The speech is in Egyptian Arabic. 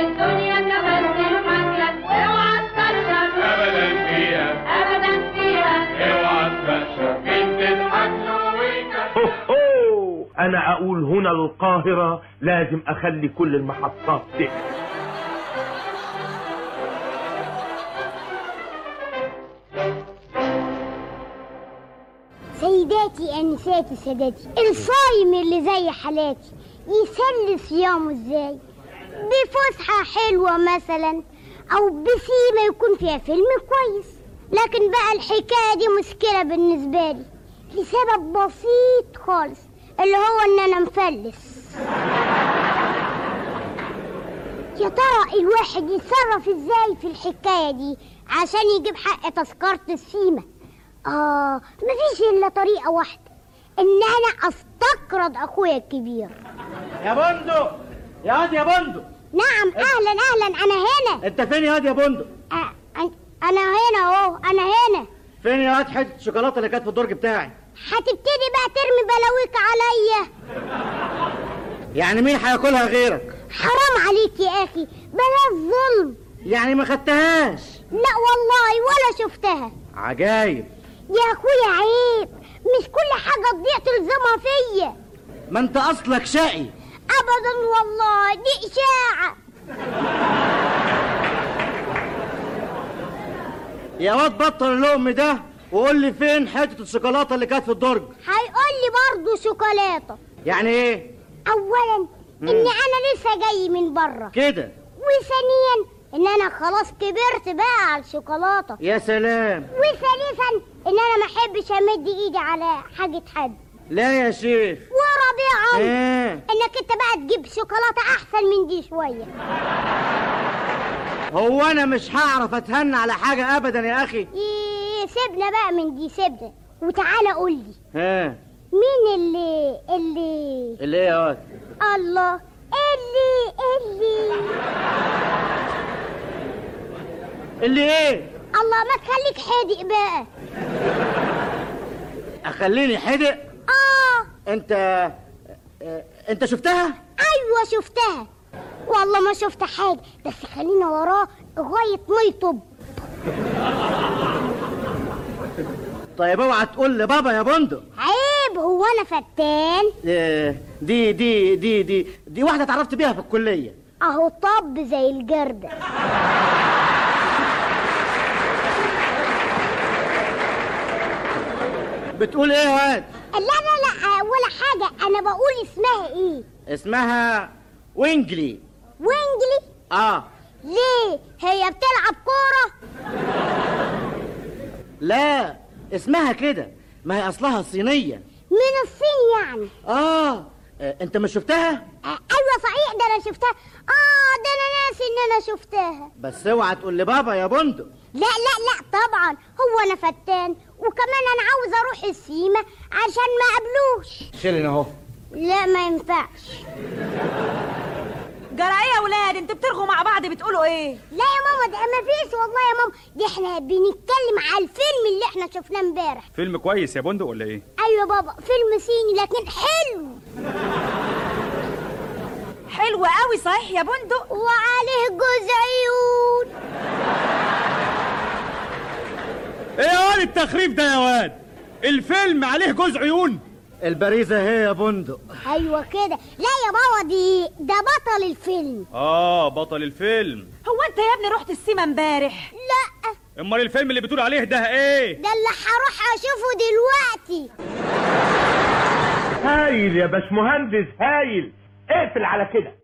الدنيا كمان تضحك لك واوعى تكشف ابدا فيها ابدا فيها اوعى تكشف مين تضحك له ويكشف هو انا اقول هنا القاهرة لازم اخلي كل المحطات تقفل سيداتي انساتي سادتي الصايم اللي زي حالاتي يسلي صيامه ازاي بفسحة حلوة مثلا او بسيمة يكون فيها فيلم كويس لكن بقى الحكاية دي مشكلة بالنسبة لي لسبب بسيط خالص اللي هو ان انا مفلس يا ترى الواحد يتصرف ازاي في الحكاية دي عشان يجيب حق تذكرة السيمة آه مفيش إلا طريقة واحدة إن أنا أستقرض أخويا الكبير يا بندق يا واد يا بندق نعم أهلا أهلا أنا هنا انت فين يا واد يا بندق آه أن- أنا هنا أهو أنا هنا فين يا واد حته الشوكولاته اللي كانت في الدرج بتاعي هتبتدي بقى ترمي بلاويك عليا يعني مين هياكلها غيرك حرام عليك يا أخي بلاش ظلم يعني ما خدتهاش لا والله ولا شفتها عجايب يا أخويا عيب مش كل حاجة تضيع تلزمها فيا ما انت اصلك شقي أبدا والله دي إشاعة يا واد بطل اللقم ده وقول لي فين حته الشوكولاته اللي كانت في الدرج هيقول لي برضه شوكولاتة يعني ايه اولا ان انا لسه جاي من بره كده وثانيا ان انا خلاص كبرت بقى على الشوكولاته يا سلام وثالثا ان انا ما احبش امد ايدي على حاجه حد لا يا شيخ ورابعا ايه انك انت بقى تجيب شوكولاته احسن من دي شويه هو انا مش هعرف اتهنى على حاجه ابدا يا اخي إيه سيبنا بقى من دي سيبنا وتعالى قول لي ها مين اللي اللي اللي ايه يا واد الله اللي اللي اللي ايه الله ما تخليك حادق بقى اخليني حدق اه انت اه، انت شفتها ايوه شفتها والله ما شفت حاجه بس خلينا وراه لغايه ما يطب طيب اوعى تقول لبابا يا بندق عيب هو انا فتان اه، دي دي دي دي دي واحده اتعرفت بيها في الكليه اهو طب زي الجردة بتقول ايه يا واد لا لا لا ولا حاجه انا بقول اسمها ايه اسمها وينجلي وينجلي اه ليه هي بتلعب كوره لا اسمها كده ما هي اصلها صينيه من الصين يعني اه اه، انت مش شفتها آه، ايوه صحيح ده انا شفتها اه ده انا ناسي ان انا شفتها بس اوعى تقول لبابا يا بندق لا لا لا طبعا هو انا فتان وكمان انا عاوز اروح السيما عشان ما قابلوش شيلين اهو لا ما ينفعش جرى ايه يا ولاد انتوا بترغوا مع بعض بتقولوا ايه لا يا ماما ده ما فيش والله يا ماما دي احنا بنتكلم على الفيلم اللي احنا شفناه امبارح فيلم كويس يا بندق ولا ايه؟ ايوه بابا فيلم صيني لكن حلو حلوة قوي صحيح يا بندق وعليه جوز عيون ايه يا واد التخريف ده يا واد؟ الفيلم عليه جوز عيون؟ البريزه هي يا بندق ايوه كده لا يا بابا دي ده بطل الفيلم اه بطل الفيلم هو انت يا ابني رحت السيما امبارح لا امال الفيلم اللي بتقول عليه ده ايه؟ ده اللي هروح اشوفه دلوقتي هايل يا باشمهندس هايل اقفل على كده